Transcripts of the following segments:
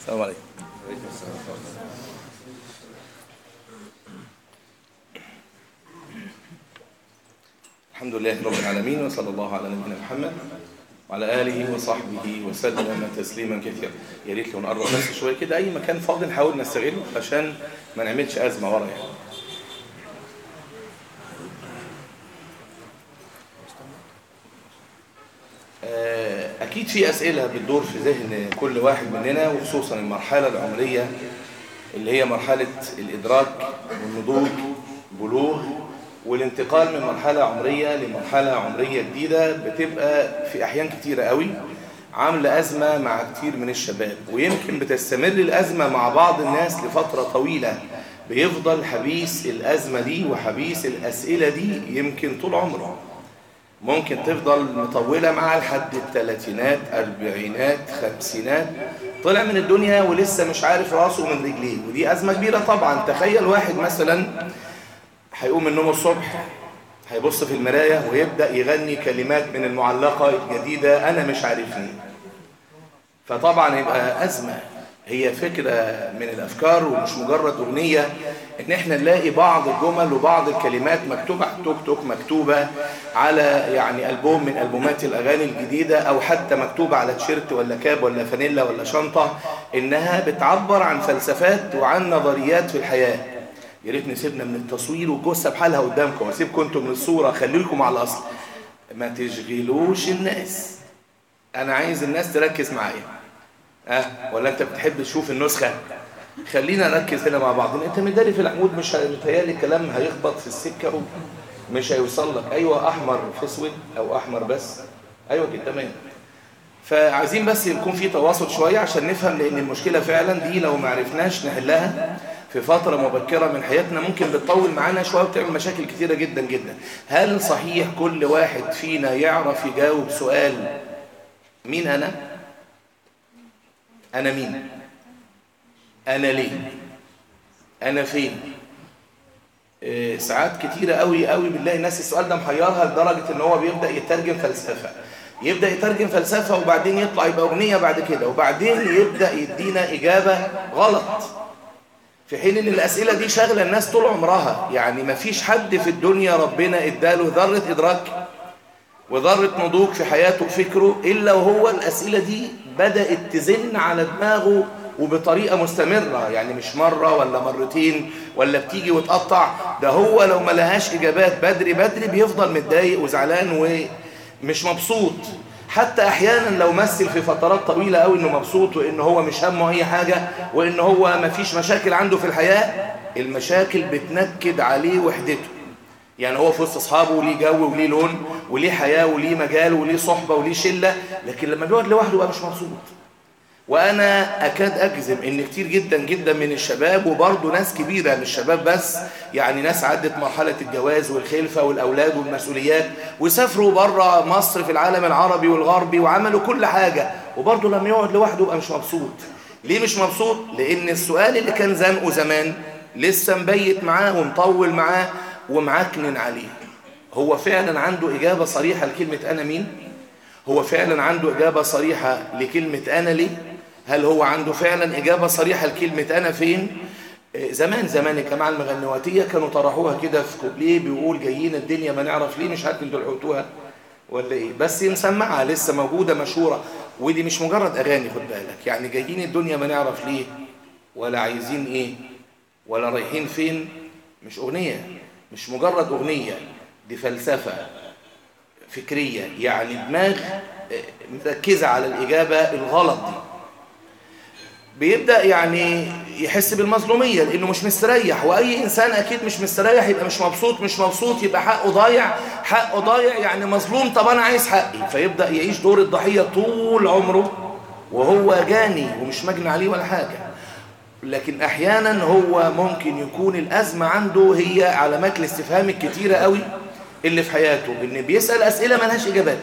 السلام عليكم الحمد لله رب العالمين وصلى الله على نبينا محمد وعلى آله وصحبه وسلم تسليما كثيرا يا ريت لو نقرب بس شوية كده أي مكان فاضي نحاول نستغله عشان ما نعملش أزمة ورا يعني آه، أكيد في أسئلة بتدور في ذهن كل واحد مننا وخصوصا المرحلة العمرية اللي هي مرحلة الإدراك والنضوج بلوغ والانتقال من مرحلة عمرية لمرحلة عمرية جديدة بتبقى في أحيان كتيرة قوي عاملة أزمة مع كتير من الشباب ويمكن بتستمر الأزمة مع بعض الناس لفترة طويلة بيفضل حبيس الأزمة دي وحبيس الأسئلة دي يمكن طول عمره ممكن تفضل مطولة مع لحد الثلاثينات أربعينات خمسينات طلع من الدنيا ولسه مش عارف راسه من رجليه ودي أزمة كبيرة طبعا تخيل واحد مثلا هيقوم من النوم الصبح هيبص في المراية ويبدأ يغني كلمات من المعلقة الجديدة أنا مش عارفني فطبعا يبقى أزمة هي فكرة من الأفكار ومش مجرد أغنية إن إحنا نلاقي بعض الجمل وبعض الكلمات مكتوبة على التوك توك مكتوبة على يعني ألبوم من ألبومات الأغاني الجديدة أو حتى مكتوبة على تيشيرت ولا كاب ولا فانيلا ولا شنطة إنها بتعبر عن فلسفات وعن نظريات في الحياة يا ريت نسيبنا من التصوير والجثة بحالها قدامكم واسيبكم انتم من الصورة خليكم على الأصل ما تشغلوش الناس أنا عايز الناس تركز معايا أه ولا أنت بتحب تشوف النسخة خلينا نركز هنا مع بعض انت مداري في العمود مش متهيألي الكلام هيخبط في السكة مش هيوصل لك ايوه احمر في اسود او احمر بس ايوه كده تمام فعايزين بس يكون في تواصل شويه عشان نفهم لان المشكله فعلا دي لو ما عرفناش نحلها في فتره مبكره من حياتنا ممكن بتطول معانا شويه وتعمل مشاكل كتيره جدا جدا هل صحيح كل واحد فينا يعرف يجاوب سؤال مين انا انا مين انا ليه انا فين إيه ساعات كتيرة قوي قوي بنلاقي الناس السؤال ده محيرها لدرجة ان هو بيبدأ يترجم فلسفة يبدأ يترجم فلسفة وبعدين يطلع يبقى أغنية بعد كده وبعدين يبدأ يدينا إجابة غلط في حين ان الأسئلة دي شغلة الناس طول عمرها يعني ما فيش حد في الدنيا ربنا اداله ذرة إدراك وذرة نضوج في حياته وفكره إلا وهو الأسئلة دي بدأت تزن على دماغه وبطريقة مستمرة يعني مش مرة ولا مرتين ولا بتيجي وتقطع ده هو لو ما لهاش إجابات بدري بدري بيفضل متضايق وزعلان ومش مبسوط حتى أحيانا لو مثل في فترات طويلة قوي إنه مبسوط وإن هو مش همه أي حاجة وإن هو ما فيش مشاكل عنده في الحياة المشاكل بتنكد عليه وحدته يعني هو في وسط أصحابه وليه جو وليه لون وليه حياة وليه مجال وليه صحبة وليه شلة لكن لما بيقعد لوحده بقى مش مبسوط وانا اكاد اجزم ان كتير جدا جدا من الشباب وبرضه ناس كبيره مش شباب بس يعني ناس عدت مرحله الجواز والخلفه والاولاد والمسؤوليات وسافروا بره مصر في العالم العربي والغربي وعملوا كل حاجه وبرضه لما يقعد لوحده يبقى مش مبسوط ليه مش مبسوط لان السؤال اللي كان زنقه زمان لسه مبيت معاه ومطول معاه ومعكنن عليه هو فعلا عنده اجابه صريحه لكلمه انا مين هو فعلا عنده اجابه صريحه لكلمه انا ليه هل هو عنده فعلا إجابة صريحة لكلمة أنا فين زمان زمان الجماعة المغنواتية كانوا طرحوها كده في كوبليه بيقول جايين الدنيا ما نعرف ليه مش عارف انتوا لحقتوها ولا ايه بس مسمعها لسه موجودة مشهورة ودي مش مجرد أغاني خد بالك يعني جايين الدنيا ما نعرف ليه ولا عايزين ايه ولا رايحين فين مش أغنية مش مجرد أغنية دي فلسفة فكرية يعني دماغ مركزة على الإجابة الغلط دي بيبدأ يعني يحس بالمظلومية لأنه مش مستريح وأي إنسان أكيد مش مستريح يبقى مش مبسوط مش مبسوط يبقى حقه ضايع حقه ضايع يعني مظلوم طب أنا عايز حقي فيبدأ يعيش دور الضحية طول عمره وهو جاني ومش مجني عليه ولا حاجة لكن أحيانا هو ممكن يكون الأزمة عنده هي علامات الاستفهام الكتيرة قوي اللي في حياته إن بيسأل أسئلة ملهاش إجابات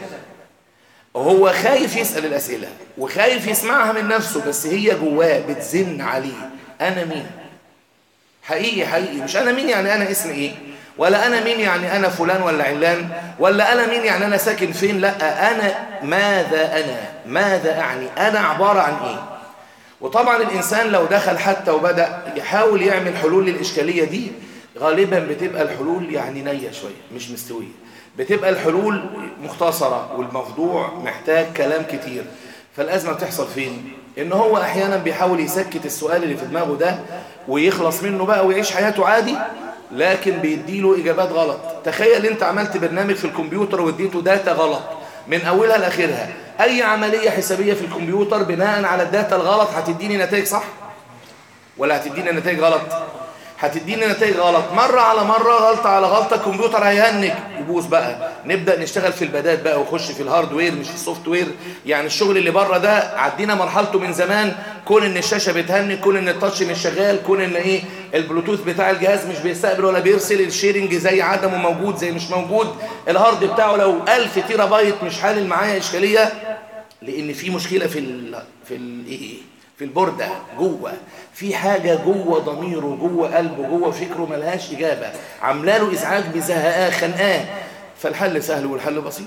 هو خايف يسأل الأسئلة وخايف يسمعها من نفسه بس هي جواه بتزن عليه أنا مين حقيقي حقيقي مش أنا مين يعني أنا اسمي إيه ولا أنا مين يعني أنا فلان ولا علان ولا أنا مين يعني أنا ساكن فين لا أنا ماذا أنا ماذا أعني أنا عبارة عن إيه وطبعا الإنسان لو دخل حتى وبدأ يحاول يعمل حلول للإشكالية دي غالبا بتبقى الحلول يعني نية شوية مش مستوية بتبقى الحلول مختصرة والموضوع محتاج كلام كتير فالأزمة بتحصل فين؟ إن هو أحيانا بيحاول يسكت السؤال اللي في دماغه ده ويخلص منه بقى ويعيش حياته عادي لكن بيديله إجابات غلط تخيل أنت عملت برنامج في الكمبيوتر واديته داتا غلط من أولها لآخرها أي عملية حسابية في الكمبيوتر بناء على الداتا الغلط هتديني نتائج صح؟ ولا هتديني نتائج غلط؟ هتديني نتائج غلط مرة على مرة غلطة على غلطة الكمبيوتر هيهنج يبوظ بقى نبدأ نشتغل في البدات بقى ونخش في الهاردوير مش في السوفت وير يعني الشغل اللي بره ده عدينا مرحلته من زمان كون ان الشاشة بتهنج كون ان التاتش مش شغال كون ان ايه البلوتوث بتاع الجهاز مش بيستقبل ولا بيرسل الشيرنج زي عدمه موجود زي مش موجود الهارد بتاعه لو 1000 تيرا بايت مش حالل معايا اشكالية لان في مشكلة في ال في الايه في البوردة جوه في حاجة جوه ضميره جوه قلبه جوه فكره ملهاش إجابة عامله له إزعاج بزهقاه خنقاه فالحل سهل والحل بسيط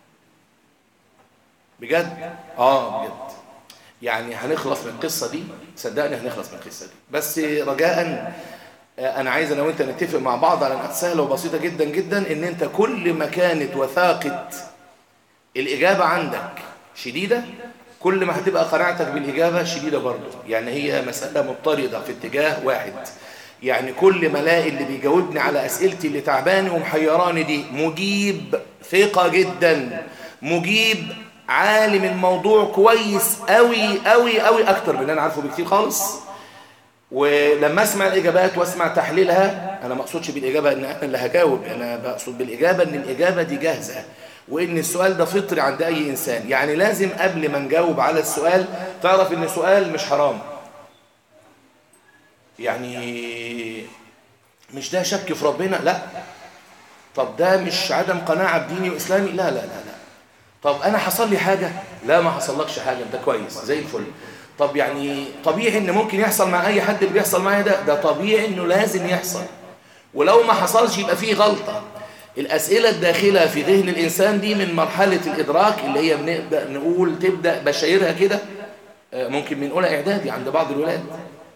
بجد آه بجد يعني هنخلص من القصة دي صدقني هنخلص من القصة دي بس رجاء أنا عايز أنا وأنت نتفق مع بعض على أنها سهلة وبسيطة جدا جدا إن أنت كل ما كانت وثاقة الإجابة عندك شديدة كل ما هتبقى قناعتك بالإجابة شديدة برضه يعني هي مسألة مضطردة في اتجاه واحد يعني كل ما الاقي اللي بيجاوبني على أسئلتي اللي تعباني ومحيراني دي مجيب ثقة جدا مجيب عالم الموضوع كويس قوي قوي قوي أكتر من اللي أنا عارفه بكتير خالص ولما أسمع الإجابات وأسمع تحليلها أنا ما أقصدش بالإجابة أن أنا اللي هجاوب أنا بقصد بالإجابة أن الإجابة دي جاهزة وإن السؤال ده فطري عند أي إنسان يعني لازم قبل ما نجاوب على السؤال تعرف إن السؤال مش حرام يعني مش ده شك في ربنا لا طب ده مش عدم قناعة بديني وإسلامي لا لا لا لا طب أنا حصل لي حاجة لا ما حصلكش حاجة ده كويس زي الفل طب يعني طبيعي إن ممكن يحصل مع أي حد اللي بيحصل معايا ده ده طبيعي إنه لازم يحصل ولو ما حصلش يبقى فيه غلطة الأسئلة الداخلة في ذهن الإنسان دي من مرحلة الإدراك اللي هي بنبدأ نقول تبدأ بشايرها كده ممكن من أولى إعدادي عند بعض الولاد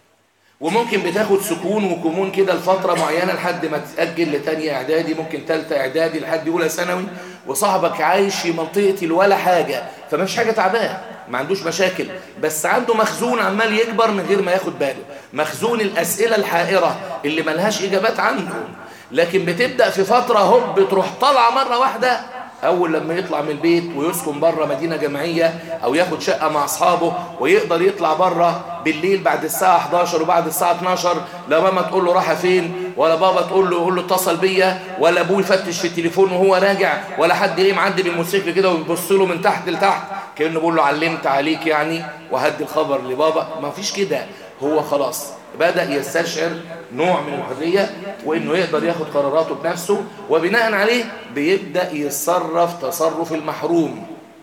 وممكن بتاخد سكون وكمون كده لفترة معينة لحد ما تتأجل لتانية إعدادي ممكن تالتة إعدادي لحد أولى ثانوي وصاحبك عايش في منطقة ولا حاجة فمش حاجة تعبان ما عندوش مشاكل بس عنده مخزون عمال يكبر من غير ما ياخد باله مخزون الأسئلة الحائرة اللي ملهاش إجابات عنده لكن بتبدأ في فترة هوب تروح طالعة مرة واحدة أول لما يطلع من البيت ويسكن بره مدينة جمعية أو ياخد شقة مع أصحابه ويقدر يطلع بره بالليل بعد الساعة 11 وبعد الساعة 12 لا ماما تقول له راح فين ولا بابا تقول له يقول له اتصل بيا ولا أبوه يفتش في التليفون وهو راجع ولا حد ايه معدي بالموتوسيكل كده ويبص له من تحت لتحت كأنه بيقول له علمت عليك يعني وهدي الخبر لبابا ما فيش كده هو خلاص بدأ يستشعر نوع من الحرية وإنه يقدر ياخد قراراته بنفسه وبناء عليه بيبدأ يتصرف تصرف المحروم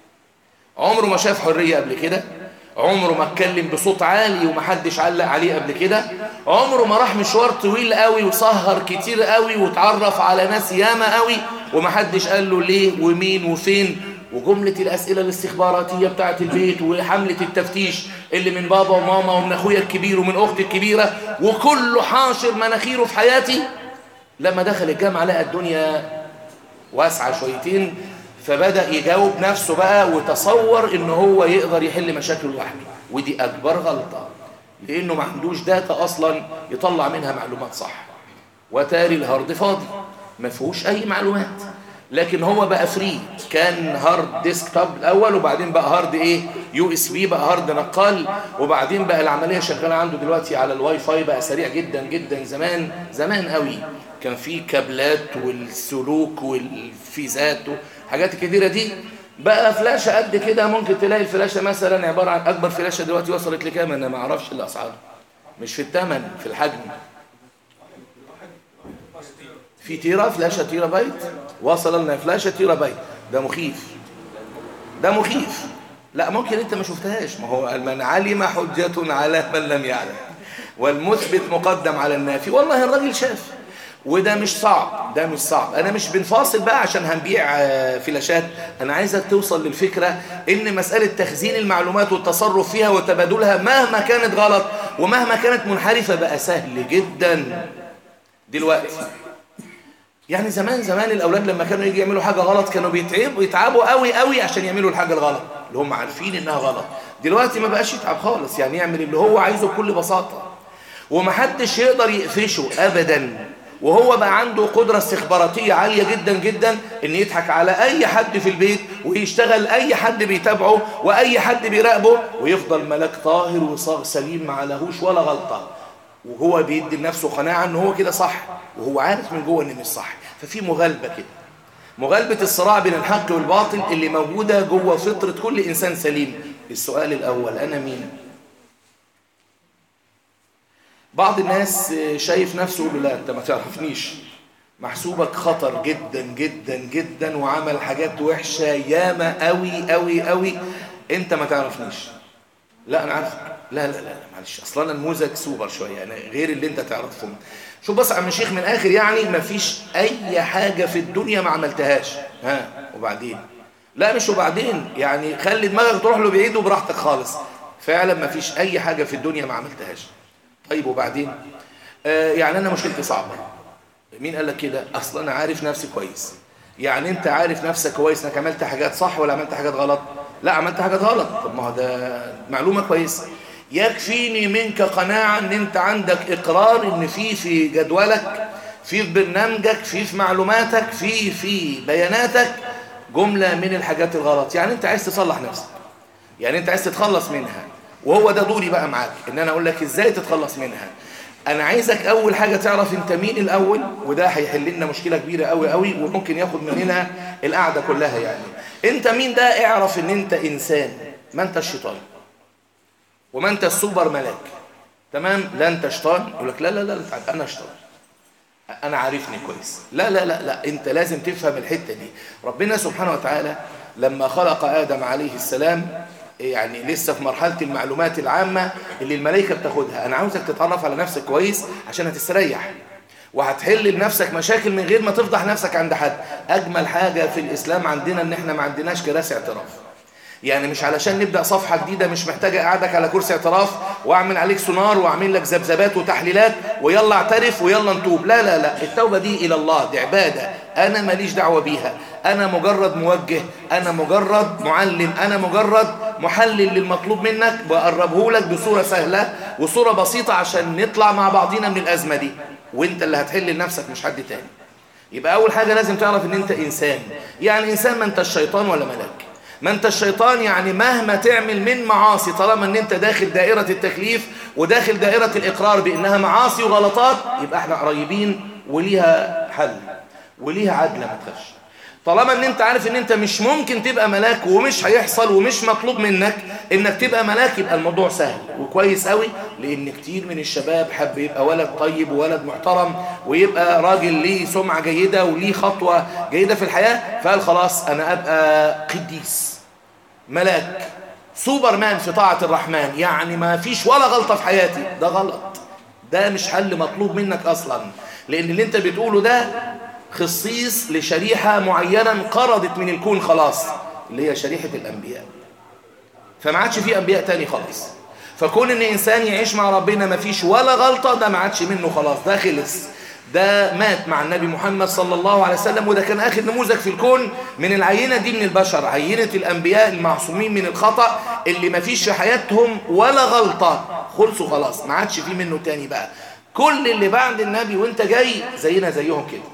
عمره ما شاف حرية قبل كده عمره ما اتكلم بصوت عالي ومحدش علق عليه قبل كده عمره ما راح مشوار طويل قوي وسهر كتير قوي وتعرف على ناس ياما قوي ومحدش قال له ليه ومين وفين وجملة الأسئلة الاستخباراتية بتاعت البيت وحملة التفتيش اللي من بابا وماما ومن أخويا الكبير ومن أختي الكبيرة وكله حاشر مناخيره في حياتي لما دخل الجامعة لقى الدنيا واسعة شويتين فبدأ يجاوب نفسه بقى وتصور إن هو يقدر يحل مشاكله لوحده ودي أكبر غلطة لأنه ما عندوش داتا أصلا يطلع منها معلومات صح وتاري الهارد فاضي ما فيهوش أي معلومات لكن هو بقى فري كان هارد ديسك توب الاول وبعدين بقى هارد ايه يو اس بي بقى هارد نقال وبعدين بقى العمليه شغاله عنده دلوقتي على الواي فاي بقى سريع جدا جدا زمان زمان قوي كان في كابلات والسلوك والفيزات وحاجات الكتيره دي بقى فلاشه قد كده ممكن تلاقي الفلاشه مثلا عباره عن اكبر فلاشه دلوقتي وصلت لكام انا ما اعرفش الاسعار مش في الثمن في الحجم في تيرا فلاشة تيرا بايت وصل لنا فلاشة تيرا بايت ده مخيف ده مخيف لا ممكن انت ما شفتهاش ما هو من علم حجة على من لم يعلم والمثبت مقدم على النافي والله الراجل شاف وده مش صعب ده مش صعب انا مش بنفاصل بقى عشان هنبيع آه، فلاشات انا عايزك توصل للفكرة ان مسألة تخزين المعلومات والتصرف فيها وتبادلها مهما كانت غلط ومهما كانت منحرفة بقى سهل جدا دلوقتي يعني زمان زمان الاولاد لما كانوا يجي يعملوا حاجه غلط كانوا بيتعبوا يتعبوا قوي قوي عشان يعملوا الحاجه الغلط اللي هم عارفين انها غلط دلوقتي ما بقاش يتعب خالص يعني يعمل اللي هو عايزه بكل بساطه ومحدش يقدر يقفشه ابدا وهو بقى عنده قدرة استخباراتية عالية جدا جدا ان يضحك على اي حد في البيت ويشتغل اي حد بيتابعه واي حد بيراقبه ويفضل ملاك طاهر وصاغ سليم ما عليهوش ولا غلطة وهو بيدي لنفسه قناعة ان هو كده صح وهو عارف من جوه ان مش صح ففي مغالبة كده مغالبة الصراع بين الحق والباطل اللي موجودة جوه فطرة كل انسان سليم السؤال الاول انا مين بعض الناس شايف نفسه يقول له لا انت ما تعرفنيش محسوبك خطر جدا جدا جدا وعمل حاجات وحشة ياما قوي قوي قوي انت ما تعرفنيش لا انا عارفك لا لا لا لا، معلش اصلا انا نموذج سوبر شويه يعني غير اللي انت تعرفهم شوف بس يا عم شيخ من الاخر يعني ما فيش اي حاجه في الدنيا ما عملتهاش ها وبعدين لا مش وبعدين يعني خلي دماغك تروح له بعيد وبراحتك خالص فعلا ما فيش اي حاجه في الدنيا ما عملتهاش طيب وبعدين آه يعني انا مشكلتي صعبه مين قال لك كده اصلا انا عارف نفسي كويس يعني انت عارف نفسك كويس انك عملت حاجات صح ولا عملت حاجات غلط لا عملت حاجات غلط طب ما هو ده معلومه كويسه يكفيني منك قناعه ان انت عندك اقرار ان في في جدولك في في برنامجك في في معلوماتك في في بياناتك جمله من الحاجات الغلط يعني انت عايز تصلح نفسك يعني انت عايز تتخلص منها وهو ده دوري بقى معاك ان انا اقول لك ازاي تتخلص منها انا عايزك اول حاجة تعرف انت مين الاول وده هيحل لنا مشكلة كبيرة قوي قوي وممكن ياخد مننا القعدة كلها يعني انت مين ده اعرف ان انت انسان ما انت الشيطان وما انت السوبر ملاك تمام لا انت شيطان يقول لك لا لا لا انا شيطان انا عارفني كويس لا لا لا لا انت لازم تفهم الحتة دي ربنا سبحانه وتعالى لما خلق آدم عليه السلام يعني لسه في مرحلة المعلومات العامة اللي الملائكة بتاخدها أنا عاوزك تتعرف على نفسك كويس عشان هتستريح وهتحل لنفسك مشاكل من غير ما تفضح نفسك عند حد أجمل حاجة في الإسلام عندنا إن إحنا ما عندناش كراسي اعتراف يعني مش علشان نبدأ صفحة جديدة مش محتاجة أقعدك على كرسي اعتراف وأعمل عليك سونار وأعمل لك ذبذبات وتحليلات ويلا اعترف ويلا نتوب لا لا لا التوبة دي إلى الله دي عبادة أنا ماليش دعوة بيها أنا مجرد موجه أنا مجرد معلم أنا مجرد محلل للمطلوب منك بقربه لك بصورة سهلة وصورة بسيطة عشان نطلع مع بعضينا من الأزمة دي وانت اللي هتحل لنفسك مش حد تاني يبقى أول حاجة لازم تعرف ان انت إنسان يعني إنسان ما انت الشيطان ولا ملاك ما انت الشيطان يعني مهما تعمل من معاصي طالما ان انت داخل دائرة التكليف وداخل دائرة الإقرار بأنها معاصي وغلطات يبقى احنا قريبين وليها حل وليها عدل ما تخافش طالما ان انت عارف ان انت مش ممكن تبقى ملاك ومش هيحصل ومش مطلوب منك انك تبقى ملاك يبقى الموضوع سهل وكويس قوي لان كتير من الشباب حب يبقى ولد طيب وولد محترم ويبقى راجل ليه سمعة جيدة وليه خطوة جيدة في الحياة فقال خلاص انا ابقى قديس ملاك سوبرمان في طاعة الرحمن يعني ما فيش ولا غلطة في حياتي ده غلط ده مش حل مطلوب منك اصلا لان اللي انت بتقوله ده خصيص لشريحة معينة انقرضت من الكون خلاص اللي هي شريحة الأنبياء فما عادش في أنبياء تاني خالص فكون إن إنسان يعيش مع ربنا ما فيش ولا غلطة ده ما عادش منه خلاص ده خلص ده مات مع النبي محمد صلى الله عليه وسلم وده كان آخر نموذج في الكون من العينة دي من البشر عينة الأنبياء المعصومين من الخطأ اللي ما فيش في حياتهم ولا غلطة خلصوا خلاص ما عادش في منه تاني بقى كل اللي بعد النبي وانت جاي زينا زيهم كده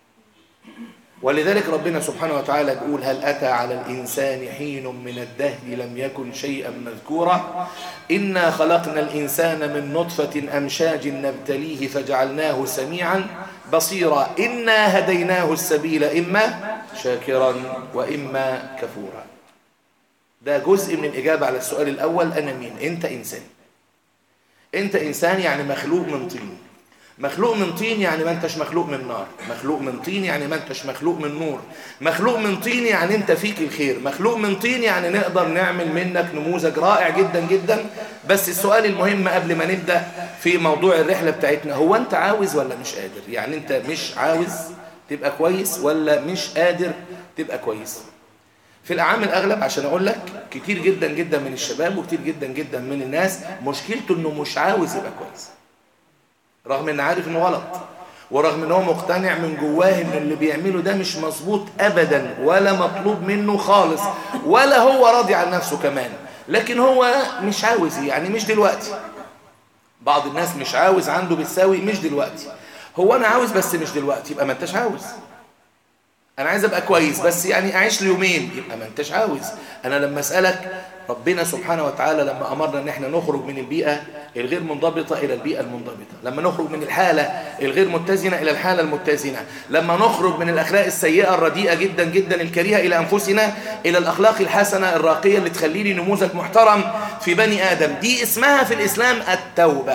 ولذلك ربنا سبحانه وتعالى يقول هل أتى على الإنسان حين من الدهر لم يكن شيئا مذكورا إنا خلقنا الإنسان من نطفة أمشاج نبتليه فجعلناه سميعا بصيرا إنا هديناه السبيل إما شاكرا وإما كفورا ده جزء من الإجابة على السؤال الأول أنا مين أنت إنسان أنت إنسان يعني مخلوق من طين مخلوق من طين يعني ما انتش مخلوق من نار مخلوق من طين يعني ما انتش مخلوق من نور مخلوق من طين يعني انت فيك الخير مخلوق من طين يعني نقدر نعمل منك نموذج رائع جدا جدا بس السؤال المهم قبل ما نبدأ في موضوع الرحلة بتاعتنا هو انت عاوز ولا مش قادر يعني انت مش عاوز تبقى كويس ولا مش قادر تبقى كويس في الأعام الأغلب عشان أقول لك كتير جدا جدا من الشباب وكتير جدا جدا من الناس مشكلته إنه مش عاوز يبقى كويس رغم إنه عارف إنه غلط ورغم إنه مقتنع من جواه إن اللي بيعمله ده مش مظبوط أبدا ولا مطلوب منه خالص ولا هو راضي عن نفسه كمان لكن هو مش عاوز يعني مش دلوقتي بعض الناس مش عاوز عنده بتساوي مش دلوقتي هو أنا عاوز بس مش دلوقتي يبقى ما أنتش عاوز انا عايز ابقى كويس بس يعني اعيش لي يومين يبقى ما انتش عاوز انا لما اسالك ربنا سبحانه وتعالى لما امرنا ان احنا نخرج من البيئه الغير منضبطه الى البيئه المنضبطه لما نخرج من الحاله الغير متزنه الى الحاله المتزنه لما نخرج من الاخلاق السيئه الرديئه جدا جدا الكريهه الى انفسنا الى الاخلاق الحسنه الراقيه اللي تخليني نموذج محترم في بني ادم دي اسمها في الاسلام التوبه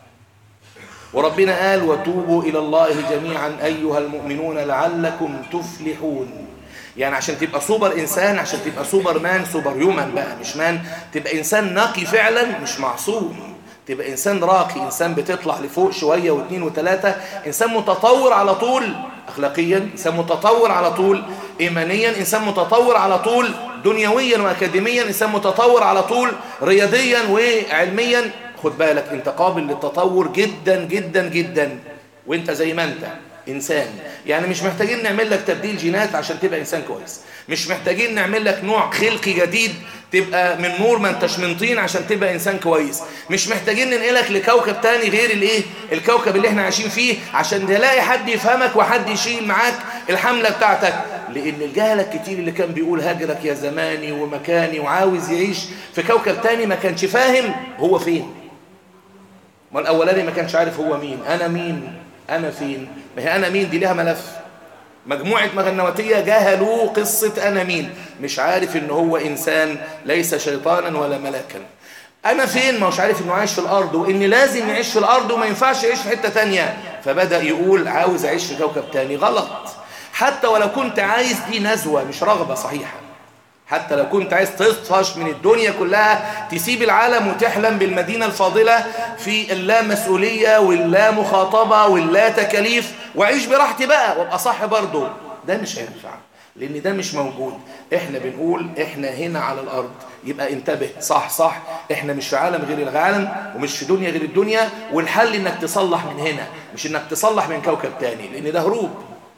وربنا قال وتوبوا إلى الله جميعا أيها المؤمنون لعلكم تفلحون يعني عشان تبقى سوبر إنسان عشان تبقى سوبر مان سوبر هيومن بقى مش مان تبقى إنسان نقي فعلا مش معصوم تبقى إنسان راقي إنسان بتطلع لفوق شوية واثنين وثلاثة إنسان متطور على طول أخلاقيا إنسان متطور على طول إيمانيا إنسان متطور على طول دنيويا وأكاديميا إنسان متطور على طول رياضيا وعلميا خد بالك انت قابل للتطور جدا جدا جدا وانت زي ما انت انسان يعني مش محتاجين نعمل لك تبديل جينات عشان تبقى انسان كويس مش محتاجين نعمل لك نوع خلقي جديد تبقى من نور ما انتش من طين عشان تبقى انسان كويس مش محتاجين ننقلك لكوكب تاني غير الايه الكوكب اللي احنا عايشين فيه عشان تلاقي حد يفهمك وحد يشيل معاك الحملة بتاعتك لان الجهل الكتير اللي كان بيقول هاجرك يا زماني ومكاني وعاوز يعيش في كوكب تاني ما كانش فاهم هو فين ما الاولاني ما كانش عارف هو مين انا مين انا فين ما هي انا مين دي لها ملف مجموعة مغنواتية جهلوا قصة أنا مين مش عارف إن هو إنسان ليس شيطانا ولا ملاكا أنا فين ما مش عارف إنه عايش في الأرض وإن لازم يعيش في الأرض وما ينفعش يعيش في حتة تانية فبدأ يقول عاوز أعيش في كوكب تاني غلط حتى ولو كنت عايز دي نزوة مش رغبة صحيحة حتى لو كنت عايز تطفش من الدنيا كلها تسيب العالم وتحلم بالمدينة الفاضلة في اللا مسؤولية واللا مخاطبة واللا تكاليف وعيش براحتي بقى وابقى صح برضه ده مش هينفع لان ده مش موجود احنا بنقول احنا هنا على الارض يبقى انتبه صح صح احنا مش في عالم غير العالم ومش في دنيا غير الدنيا والحل انك تصلح من هنا مش انك تصلح من كوكب تاني لان ده هروب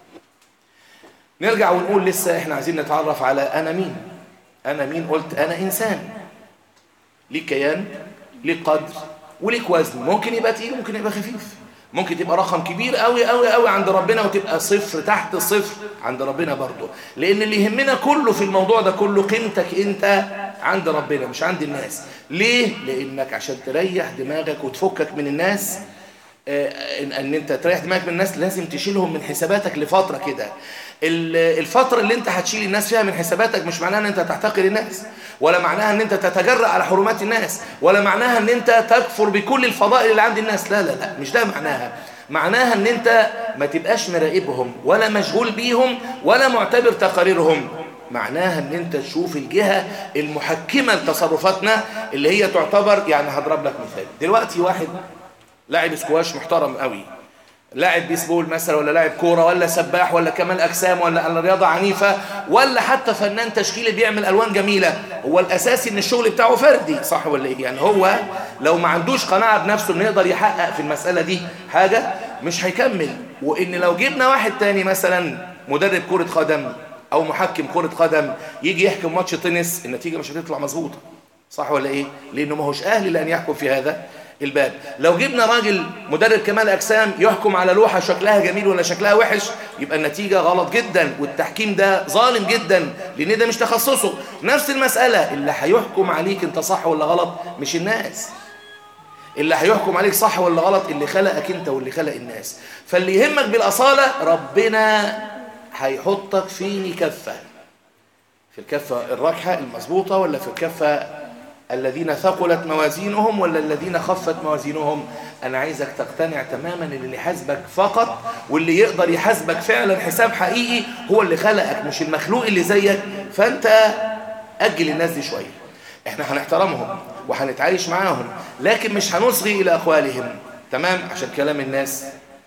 نرجع ونقول لسه احنا عايزين نتعرف على انا مين انا مين قلت انا انسان ليك كيان ليك قدر وليك وزن ممكن يبقى تقيل ممكن يبقى خفيف ممكن تبقى رقم كبير قوي قوي قوي عند ربنا وتبقى صفر تحت الصفر عند ربنا برضه لان اللي يهمنا كله في الموضوع ده كله قيمتك انت عند ربنا مش عند الناس ليه لانك عشان تريح دماغك وتفكك من الناس ان انت تريح دماغك من الناس لازم تشيلهم من حساباتك لفتره كده الفتره اللي انت هتشيل الناس فيها من حساباتك مش معناها ان انت تحتقر الناس ولا معناها ان انت تتجرأ على حرمات الناس ولا معناها ان انت تكفر بكل الفضائل اللي عند الناس لا لا لا مش ده معناها معناها ان انت ما تبقاش مراقبهم ولا مشغول بيهم ولا معتبر تقاريرهم معناها ان انت تشوف الجهة المحكمة لتصرفاتنا اللي هي تعتبر يعني هضرب لك مثال دلوقتي واحد لاعب سكواش محترم قوي لاعب بيسبول مثلا ولا لاعب كوره ولا سباح ولا كمال اجسام ولا رياضه عنيفه ولا حتى فنان تشكيلي بيعمل الوان جميله هو الاساسي ان الشغل بتاعه فردي صح ولا ايه يعني هو لو ما عندوش قناعه بنفسه انه يقدر يحقق في المساله دي حاجه مش هيكمل وان لو جبنا واحد تاني مثلا مدرب كره قدم او محكم كره قدم يجي يحكم ماتش تنس النتيجه مش هتطلع مظبوطه صح ولا ايه لانه ما هوش اهل لان يحكم في هذا الباب لو جبنا راجل مدرب كمال أجسام يحكم على لوحة شكلها جميل ولا شكلها وحش يبقى النتيجة غلط جدا والتحكيم ده ظالم جدا لأن ده مش تخصصه نفس المسألة اللي هيحكم عليك انت صح ولا غلط مش الناس اللي هيحكم عليك صح ولا غلط اللي خلقك انت واللي خلق الناس فاللي يهمك بالأصالة ربنا هيحطك في كفة في الكفة الراكحة المظبوطة ولا في الكفة الذين ثقلت موازينهم ولا الذين خفت موازينهم انا عايزك تقتنع تماما ان اللي يحاسبك فقط واللي يقدر يحاسبك فعلا حساب حقيقي هو اللي خلقك مش المخلوق اللي زيك فانت اجل الناس دي شويه احنا هنحترمهم وهنتعايش معاهم لكن مش هنصغي الى اقوالهم تمام عشان كلام الناس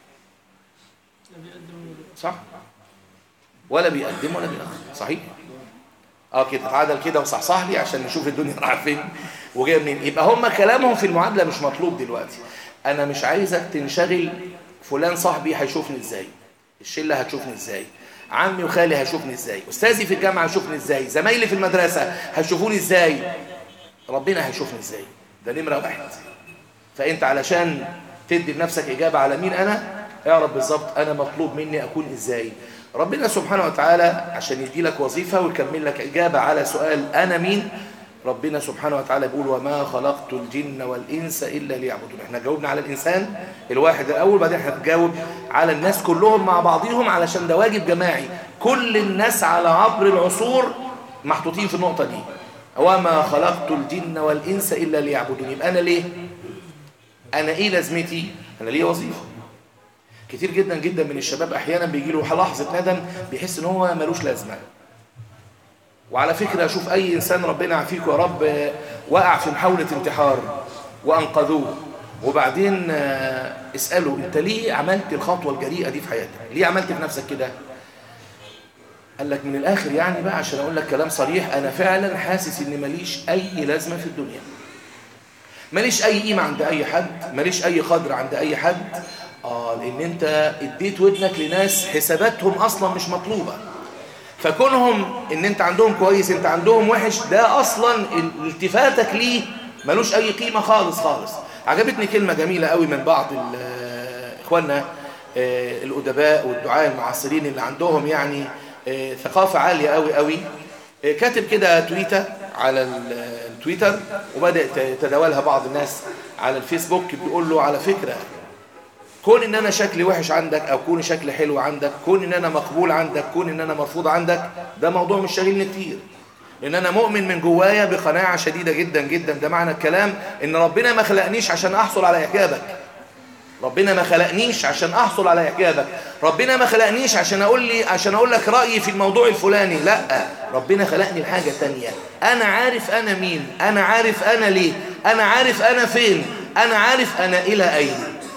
صح ولا بيقدم ولا بيأخر صحيح اه كده اتعادل كده وصحصح لي عشان نشوف الدنيا رايحه فين وجايه منين يبقى هم كلامهم في المعادله مش مطلوب دلوقتي انا مش عايزك تنشغل فلان صاحبي هيشوفني ازاي الشله هتشوفني ازاي عمي وخالي هيشوفني ازاي استاذي في الجامعه هيشوفني ازاي زمايلي في المدرسه هيشوفوني ازاي ربنا هيشوفني ازاي ده نمره واحد فانت علشان تدي لنفسك اجابه على مين انا اعرف بالظبط انا مطلوب مني اكون ازاي ربنا سبحانه وتعالى عشان يدي لك وظيفة ويكمل لك إجابة على سؤال أنا مين ربنا سبحانه وتعالى بيقول وما خلقت الجن والإنس إلا ليعبدون احنا جاوبنا على الإنسان الواحد الأول بعدين هنجاوب على الناس كلهم مع بعضهم علشان ده واجب جماعي كل الناس على عبر العصور محطوطين في النقطة دي وما خلقت الجن والإنس إلا ليعبدون يبقى أنا ليه أنا إيه لازمتي أنا ليه وظيفة كتير جدا جدا من الشباب احيانا بيجي له لحظه ندم بيحس ان هو ملوش لازمه وعلى فكره اشوف اي انسان ربنا يعافيك يا رب وقع في محاوله انتحار وانقذوه وبعدين اساله انت ليه عملت الخطوه الجريئه دي في حياتك ليه عملت في نفسك كده قال لك من الاخر يعني بقى عشان اقول لك كلام صريح انا فعلا حاسس ان ماليش اي لازمه في الدنيا ماليش اي قيمه عند اي حد ماليش اي قدر عند اي حد آه لأن أنت اديت ودنك لناس حساباتهم أصلا مش مطلوبة فكونهم إن أنت عندهم كويس أنت عندهم وحش ده أصلا التفاتك ليه ملوش أي قيمة خالص خالص عجبتني كلمة جميلة قوي من بعض إخواننا الأدباء والدعاء المعاصرين اللي عندهم يعني ثقافة عالية قوي قوي كاتب كده تويتة على التويتر وبدأ يتداولها بعض الناس على الفيسبوك بيقول له على فكرة كون ان انا شكلي وحش عندك او كون شكلي حلو عندك كون ان انا مقبول عندك كون ان انا مرفوض عندك ده موضوع مش شاغلني كتير لان انا مؤمن من جوايا بقناعه شديده جدا جدا ده معنى الكلام ان ربنا ما خلقنيش عشان احصل على اعجابك ربنا ما خلقنيش عشان احصل على اعجابك ربنا ما خلقنيش عشان اقول لي عشان اقول لك رايي في الموضوع الفلاني لا ربنا خلقني لحاجه تانية انا عارف انا مين انا عارف انا ليه انا عارف انا فين انا عارف انا الى اين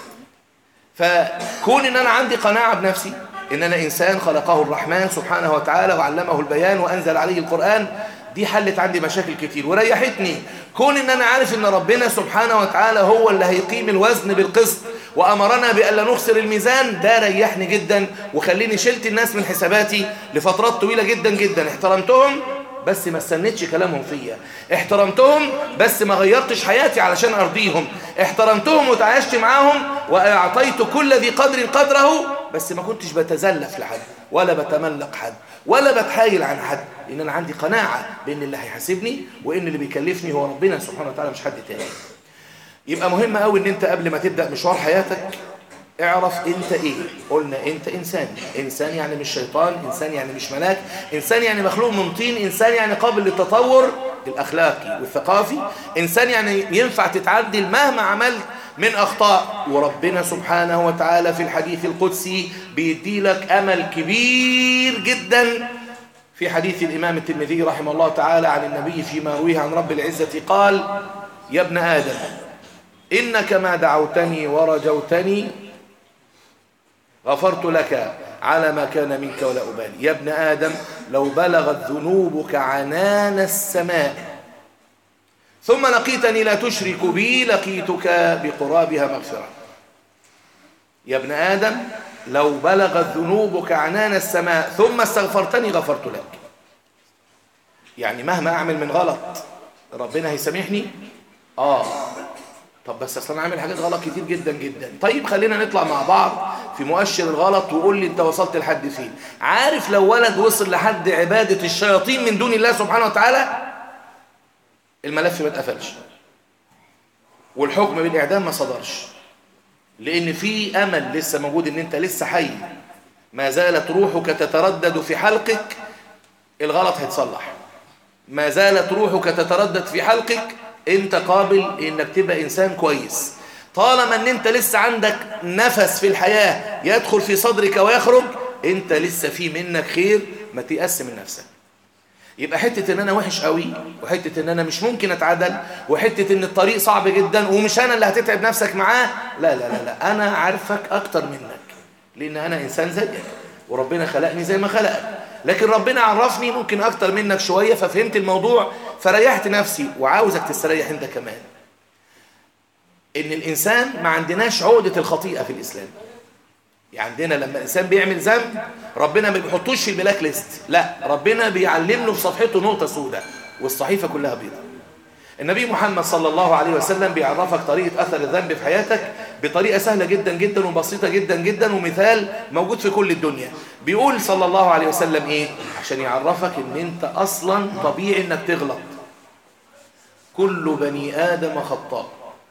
فكون ان انا عندي قناعة بنفسي ان انا انسان خلقه الرحمن سبحانه وتعالى وعلمه البيان وانزل عليه القرآن دي حلت عندي مشاكل كتير وريحتني كون ان انا عارف ان ربنا سبحانه وتعالى هو اللي هيقيم الوزن بالقسط وامرنا بألا نخسر الميزان ده ريحني جدا وخليني شلت الناس من حساباتي لفترات طويلة جدا جدا احترمتهم بس ما استنيتش كلامهم فيا احترمتهم بس ما غيرتش حياتي علشان ارضيهم احترمتهم وتعايشت معاهم واعطيت كل ذي قدر قدره بس ما كنتش بتزلف لحد ولا بتملق حد ولا بتحايل عن حد لان انا عندي قناعه بان اللي هيحاسبني وان اللي بيكلفني هو ربنا سبحانه وتعالى مش حد تاني يبقى مهم قوي ان انت قبل ما تبدا مشوار حياتك اعرف انت ايه قلنا انت انسان انسان يعني مش شيطان انسان يعني مش ملاك انسان يعني مخلوق من طين انسان يعني قابل للتطور الاخلاقي والثقافي انسان يعني ينفع تتعدل مهما عملت من اخطاء وربنا سبحانه وتعالى في الحديث القدسي بيدي لك امل كبير جدا في حديث الامام الترمذي رحمه الله تعالى عن النبي فيما رويه عن رب العزه قال يا ابن ادم انك ما دعوتني ورجوتني غفرت لك على ما كان منك ولا أبالي يا ابن آدم لو بلغت ذنوبك عنان السماء ثم لقيتني لا تشرك بي لقيتك بقرابها مغفرة يا ابن آدم لو بلغت ذنوبك عنان السماء ثم استغفرتني غفرت لك يعني مهما أعمل من غلط ربنا هيسامحني آه طب بس اصل انا عامل حاجات غلط كتير جدا جدا طيب خلينا نطلع مع بعض في مؤشر الغلط وقول لي انت وصلت لحد فين عارف لو ولد وصل لحد عبادة الشياطين من دون الله سبحانه وتعالى الملف ما اتقفلش والحكم بالاعدام ما صدرش لان في امل لسه موجود ان انت لسه حي ما زالت روحك تتردد في حلقك الغلط هيتصلح ما زالت روحك تتردد في حلقك انت قابل انك تبقى انسان كويس طالما ان انت لسه عندك نفس في الحياة يدخل في صدرك ويخرج انت لسه في منك خير ما تيأس من نفسك يبقى حتة ان انا وحش قوي وحتة ان انا مش ممكن اتعدل وحتة ان الطريق صعب جدا ومش انا اللي هتتعب نفسك معاه لا لا لا لا انا عارفك اكتر منك لان انا انسان زيك وربنا خلقني زي ما خلقك لكن ربنا عرفني ممكن اكتر منك شوية ففهمت الموضوع فريحت نفسي وعاوزك تستريح انت كمان ان الانسان ما عندناش عقدة الخطيئة في الاسلام يعني عندنا لما الانسان بيعمل ذنب ربنا ما بيحطوش في البلاك ليست لا ربنا بيعلم له في صفحته نقطة سوداء والصحيفة كلها بيضاء النبي محمد صلى الله عليه وسلم بيعرفك طريقة أثر الذنب في حياتك بطريقة سهلة جدا جدا وبسيطة جدا جدا ومثال موجود في كل الدنيا بيقول صلى الله عليه وسلم إيه عشان يعرفك إن أنت أصلا طبيعي إنك تغلط كل بني آدم خطاء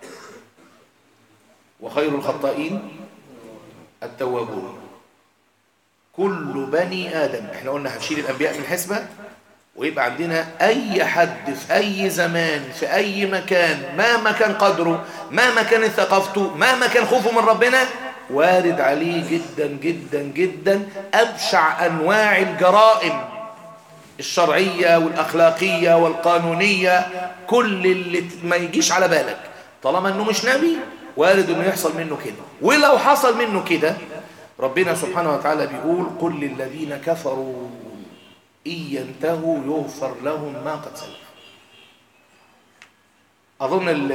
وخير الخطائين التوابون كل بني آدم احنا قلنا هنشيل الأنبياء من الحسبة ويبقى عندنا أي حد في أي زمان في أي مكان مهما كان قدره مهما كانت ثقافته مهما كان خوفه من ربنا وارد عليه جدا جدا جدا أبشع أنواع الجرائم الشرعية والأخلاقية والقانونية كل اللي ما يجيش على بالك طالما أنه مش نبي وارد أنه يحصل منه كده ولو حصل منه كده ربنا سبحانه وتعالى بيقول قل للذين كفروا إن ينتهوا يغفر لهم ما قد سلف أظن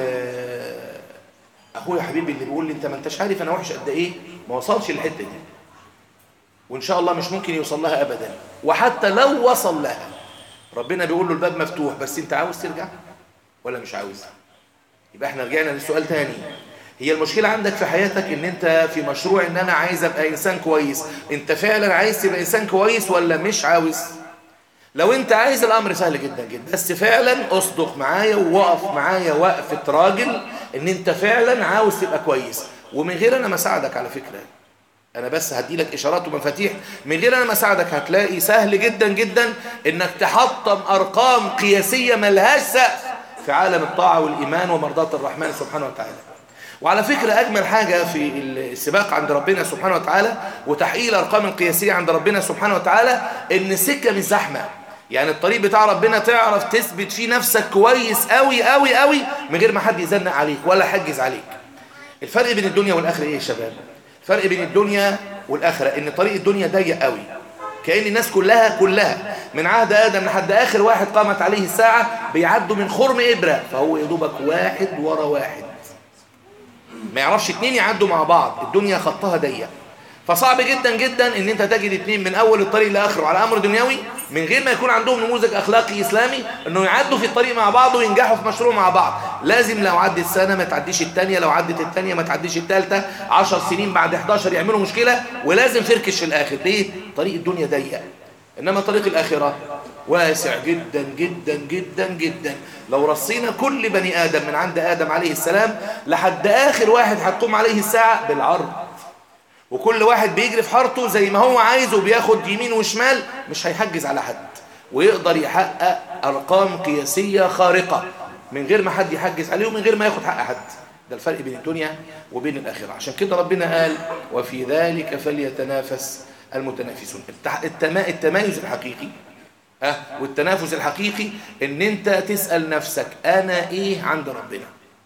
أخويا حبيبي اللي بيقول لي أنت ما أنتش عارف أنا وحش قد إيه ما وصلش الحتة دي وإن شاء الله مش ممكن يوصل لها أبدا وحتى لو وصل لها ربنا بيقول له الباب مفتوح بس أنت عاوز ترجع ولا مش عاوز يبقى احنا رجعنا للسؤال تاني هي المشكلة عندك في حياتك ان انت في مشروع ان انا عايز ابقى انسان كويس انت فعلا عايز تبقى انسان كويس ولا مش عاوز لو انت عايز الامر سهل جدا جدا بس فعلا اصدق معايا ووقف معايا وقفة راجل ان انت فعلا عاوز تبقى كويس ومن غير انا ما اساعدك على فكرة انا بس هديلك اشارات ومفاتيح من غير انا ما اساعدك هتلاقي سهل جدا جدا انك تحطم ارقام قياسية ملهاش سقف في عالم الطاعة والايمان ومرضات الرحمن سبحانه وتعالى وعلى فكرة أجمل حاجة في السباق عند ربنا سبحانه وتعالى وتحقيق الأرقام القياسية عند ربنا سبحانه وتعالى إن السكة مش زحمة يعني الطريق بتاع ربنا تعرف تثبت فيه نفسك كويس قوي قوي قوي من غير ما حد يزنق عليك ولا حجز عليك الفرق بين الدنيا والآخرة إيه يا شباب الفرق بين الدنيا والآخرة إن طريق الدنيا ضيق قوي كأن الناس كلها كلها من عهد آدم لحد آخر واحد قامت عليه الساعة بيعدوا من خرم إبرة فهو يدوبك واحد ورا واحد ما يعرفش اتنين يعدوا مع بعض الدنيا خطها ضيق فصعب جدا جدا ان انت تجد اتنين من اول الطريق لاخره على امر دنيوي من غير ما يكون عندهم نموذج اخلاقي اسلامي انه يعدوا في الطريق مع بعض وينجحوا في مشروع مع بعض لازم لو عدت سنه ما تعديش الثانيه لو عدت الثانيه ما تعديش الثالثه 10 سنين بعد 11 يعملوا مشكله ولازم فركش في الاخر ليه طريق الدنيا ضيق انما طريق الاخره واسع جدا جدا جدا جدا لو رصينا كل بني آدم من عند آدم عليه السلام لحد آخر واحد هتقوم عليه الساعة بالعرض وكل واحد بيجري في حارته زي ما هو عايز وبياخد يمين وشمال مش هيحجز على حد ويقدر يحقق أرقام قياسية خارقة من غير ما حد يحجز عليه ومن غير ما ياخد حق حد ده الفرق بين الدنيا وبين الآخرة عشان كده ربنا قال وفي ذلك فليتنافس المتنافسون التمايز الحقيقي ها والتنافس الحقيقي ان انت تسأل نفسك انا ايه عند ربنا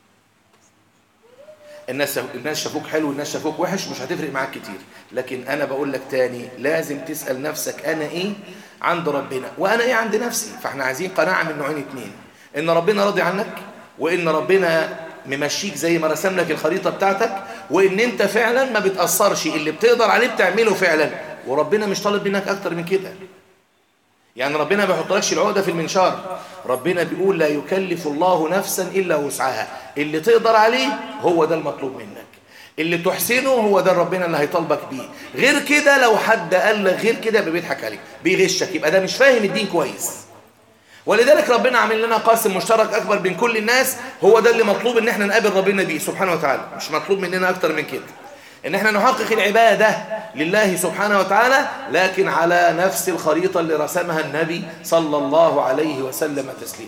الناس الناس شافوك حلو والناس شافوك وحش مش هتفرق معاك كتير لكن انا بقول لك تاني لازم تسأل نفسك انا ايه عند ربنا وانا ايه عند نفسي فاحنا عايزين قناعة من نوعين اتنين ان ربنا راضي عنك وان ربنا ممشيك زي ما رسم لك الخريطة بتاعتك وان انت فعلا ما بتأثرش اللي بتقدر عليه بتعمله فعلا وربنا مش طالب منك اكتر من كده يعني ربنا ما بيحطلكش العقده في المنشار ربنا بيقول لا يكلف الله نفسا الا وسعها اللي تقدر عليه هو ده المطلوب منك اللي تحسنه هو ده ربنا اللي هيطالبك بيه غير كده لو حد قال لك غير كده يبقى بيضحك عليك بيغشك يبقى ده مش فاهم الدين كويس ولذلك ربنا عامل لنا قاسم مشترك اكبر بين كل الناس هو ده اللي مطلوب ان احنا نقابل ربنا بيه سبحانه وتعالى مش مطلوب مننا اكتر من كده ان احنا نحقق العبادة لله سبحانه وتعالى لكن على نفس الخريطة اللي رسمها النبي صلى الله عليه وسلم تسليما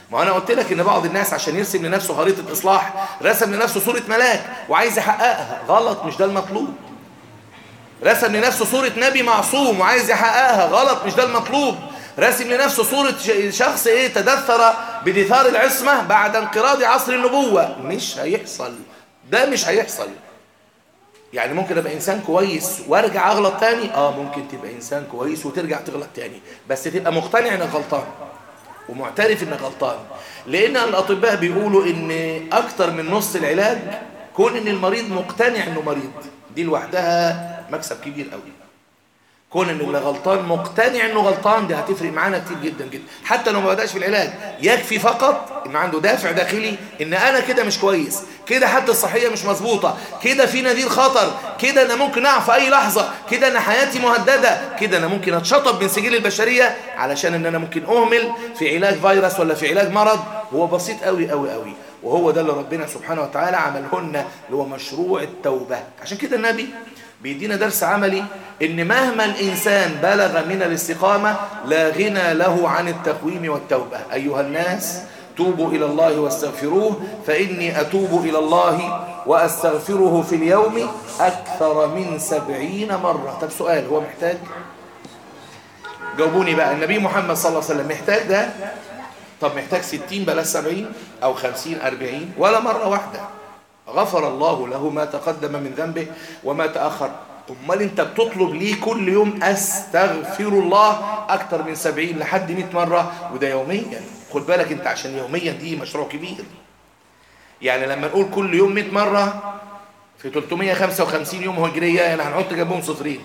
ما انا قلت لك ان بعض الناس عشان يرسم لنفسه خريطه اصلاح رسم لنفسه صوره ملاك وعايز يحققها غلط مش ده المطلوب رسم لنفسه صوره نبي معصوم وعايز يحققها غلط مش ده المطلوب رسم لنفسه صورة شخص ايه تدثر بدثار العصمة بعد انقراض عصر النبوة مش هيحصل ده مش هيحصل يعني ممكن ابقى انسان كويس وارجع اغلط تاني اه ممكن تبقى انسان كويس وترجع تغلط تاني بس تبقى مقتنع انك غلطان ومعترف انك غلطان لان الاطباء بيقولوا ان اكتر من نص العلاج كون ان المريض مقتنع انه مريض دي لوحدها مكسب كبير قوي كون ان اللي غلطان مقتنع انه غلطان دي هتفرق معانا كتير جدا جدا حتى لو ما بداش في العلاج يكفي فقط ان عنده دافع داخلي ان انا كده مش كويس كده حتى الصحيه مش مظبوطه كده في نذير خطر كده انا ممكن اقع في اي لحظه كده انا حياتي مهدده كده انا ممكن اتشطب من سجل البشريه علشان ان انا ممكن اهمل في علاج فيروس ولا في علاج مرض هو بسيط قوي قوي قوي وهو ده اللي ربنا سبحانه وتعالى عملهن اللي هو مشروع التوبه عشان كده النبي بيدينا درس عملي ان مهما الانسان بلغ من الاستقامة لا غنى له عن التقويم والتوبة ايها الناس توبوا الى الله واستغفروه فاني اتوب الى الله واستغفره في اليوم اكثر من سبعين مرة طب سؤال هو محتاج جاوبوني بقى النبي محمد صلى الله عليه وسلم محتاج ده طب محتاج ستين بلاش سبعين او خمسين اربعين ولا مرة واحدة غفر الله له ما تقدم من ذنبه وما تأخر امال انت بتطلب ليه كل يوم استغفر الله اكتر من سبعين لحد 100 مرة وده يوميا خد بالك انت عشان يوميا دي مشروع كبير يعني لما نقول كل يوم 100 مرة في 355 يوم هجرية يعني هنحط جنبهم صفرين